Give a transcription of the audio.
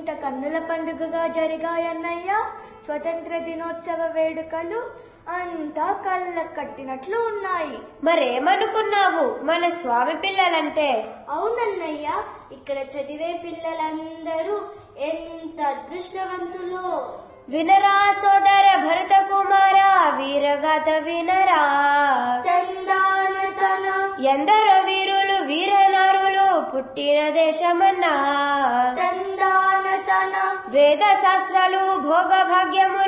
ఇంట కన్నుల పండుగగా జరిగాయన్నయ్య స్వతంత్ర దినోత్సవ వేడుకలు అంతా కళ్ళ కట్టినట్లు ఉన్నాయి మరేమనుకున్నావు మన స్వామి పిల్లలంటే అవునన్నయ్య ఇక్కడ చదివే పిల్లలందరూ ఎంత అదృష్టవంతులో వినరా సోదర భరత కుమార వీరగాథ వినరా తందాన తన ఎందరో వీరులు వీరనారులు పుట్టిన దేశమన్నా తందాన తన వేద శాస్త్రాలు భోగ భాగ్యములు